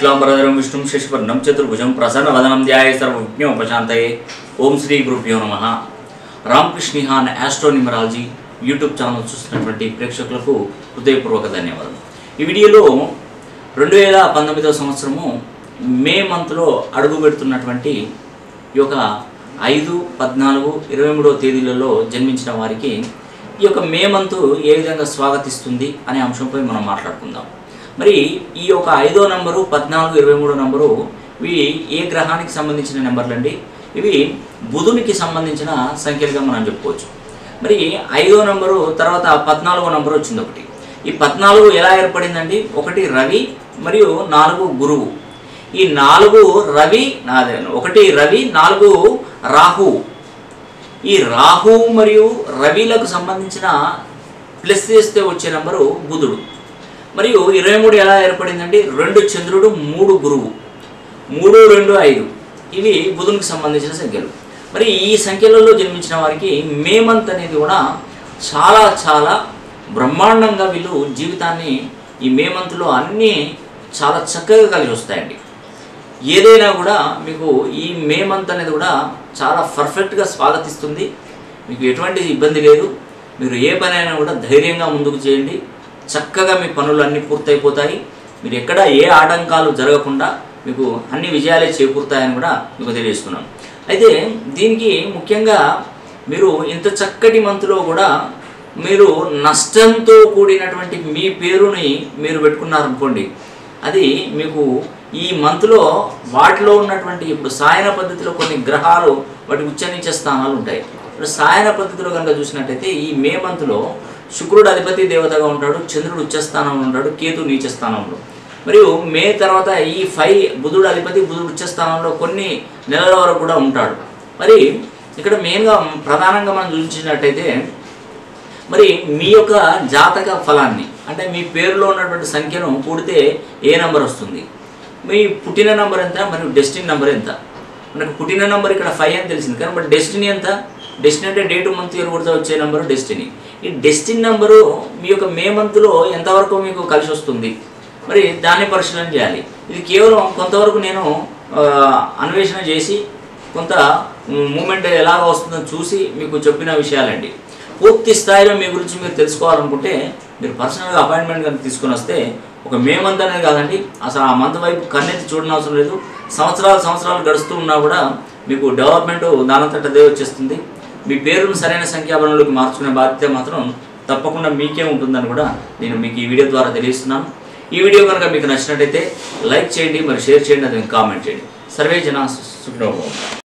శుక్లాంబరధరం విష్ణుం శశివర్ణం చతుర్భుజం ప్రసన్నవదనం ధ్యాయ సర్వవిజ్ఞోపశాంతయే ఓం శ్రీ గురుభ్యో నమ రామకృష్ణిహాన్ ఆస్ట్రోనిమరాలజీ యూట్యూబ్ ఛానల్ చూస్తున్నటువంటి ప్రేక్షకులకు హృదయపూర్వక ధన్యవాదాలు ఈ వీడియోలో రెండు వేల పంతొమ్మిదవ సంవత్సరము మే మంత్లో అడుగు పెడుతున్నటువంటి ఈ యొక్క ఐదు పద్నాలుగు ఇరవై మూడవ తేదీలలో జన్మించిన వారికి ఈ యొక్క మే మంత్ ఏ విధంగా స్వాగతిస్తుంది అనే అంశంపై మనం మాట్లాడుకుందాం మరి ఈ యొక్క ఐదో నంబరు పద్నాలుగు ఇరవై మూడో నంబరు ఇవి ఏ గ్రహానికి సంబంధించిన నెంబర్లు అండి ఇవి బుధునికి సంబంధించిన సంఖ్యలుగా మనం చెప్పుకోవచ్చు మరి ఐదో నంబరు తర్వాత పద్నాలుగో నంబరు వచ్చింది ఒకటి ఈ పద్నాలుగు ఎలా ఏర్పడిందండి ఒకటి రవి మరియు నాలుగు గురువు ఈ నాలుగు రవి నాదే ఒకటి రవి నాలుగు రాహు ఈ రాహు మరియు రవిలకు సంబంధించిన ప్లస్ చేస్తే వచ్చే నెంబరు బుధుడు మరియు ఇరవై మూడు ఎలా ఏర్పడిందండి రెండు చంద్రుడు మూడు గురువు మూడు రెండు ఐదు ఇవి బుధునికి సంబంధించిన సంఖ్యలు మరి ఈ సంఖ్యలలో జన్మించిన వారికి మే మంత్ అనేది కూడా చాలా చాలా బ్రహ్మాండంగా వీళ్ళు జీవితాన్ని ఈ మే మంత్లో అన్నీ చాలా చక్కగా కలిసి వస్తాయండి ఏదైనా కూడా మీకు ఈ మే మంత్ అనేది కూడా చాలా పర్ఫెక్ట్గా స్వాగతిస్తుంది మీకు ఎటువంటి ఇబ్బంది లేదు మీరు ఏ పని అయినా కూడా ధైర్యంగా ముందుకు చేయండి చక్కగా మీ పనులు అన్నీ పూర్తయిపోతాయి మీరు ఎక్కడ ఏ ఆటంకాలు జరగకుండా మీకు అన్ని విజయాలే చేకూరుతాయని కూడా మీకు తెలియజేస్తున్నాను అయితే దీనికి ముఖ్యంగా మీరు ఇంత చక్కటి మంత్లో కూడా మీరు నష్టంతో కూడినటువంటి మీ పేరుని మీరు పెట్టుకున్నారనుకోండి అది మీకు ఈ మంత్లో వాటిలో ఉన్నటువంటి ఇప్పుడు సాయన పద్ధతిలో కొన్ని గ్రహాలు వాటి ఉచ్చనీచ స్థానాలు ఉంటాయి ఇప్పుడు సాయన పద్ధతిలో కనుక చూసినట్టయితే ఈ మే మంత్లో శుక్రుడు అధిపతి దేవతగా ఉంటాడు చంద్రుడు ఉచ్చ స్థానంలో ఉంటాడు కేతు నీచ స్థానంలో మరియు మే తర్వాత ఈ ఫైవ్ బుధుడు అధిపతి బుధుడు ఉచ్చ స్థానంలో కొన్ని నెలల వరకు కూడా ఉంటాడు మరి ఇక్కడ మెయిన్గా ప్రధానంగా మనం చూసినట్టయితే మరి మీ యొక్క జాతక ఫలాన్ని అంటే మీ పేరులో ఉన్నటువంటి సంఖ్యను కూడితే ఏ నెంబర్ వస్తుంది మీ పుట్టిన నెంబర్ ఎంత మరియు డెస్టినీ నెంబర్ ఎంత మనకు పుట్టిన నెంబర్ ఇక్కడ ఫైవ్ అని తెలిసింది కానీ మరి డెస్టినీ ఎంత డెస్టినీ అంటే డేట్ మంత్ ఇయర్ కూడా వచ్చే నెంబరు డెస్టినీ ఈ డెస్టినీ నెంబరు మీ యొక్క మే మంత్లో ఎంతవరకు మీకు కలిసి వస్తుంది మరి దాన్ని పరిశీలన చేయాలి ఇది కేవలం కొంతవరకు నేను ఆ, అన్వేషణ చేసి కొంత మూమెంట్ ఎలాగ వస్తుందో చూసి మీకు చెప్పిన విషయాలండి పూర్తి స్థాయిలో మీ గురించి మీరు తెలుసుకోవాలనుకుంటే మీరు పర్సనల్గా అపాయింట్మెంట్ కనుక తీసుకొని వస్తే ఒక మే మంత్ అనేది కాదండి అసలు ఆ మంత్ వైపు కన్నెత్తి చూడనవసరం అవసరం లేదు సంవత్సరాలు సంవత్సరాలు గడుస్తూ ఉన్నా కూడా మీకు డెవలప్మెంట్ దానంతట అదే వచ్చేస్తుంది మీ పేరును సరైన సంఖ్యాబలంలోకి మార్చుకునే బాధ్యత మాత్రం తప్పకుండా మీకే ఉంటుందని కూడా నేను మీకు ఈ వీడియో ద్వారా తెలియజేస్తున్నాను ఈ వీడియో కనుక మీకు నచ్చినట్టయితే లైక్ చేయండి మరి షేర్ చేయండి అది కామెంట్ చేయండి సర్వే జన సుఖినోభవం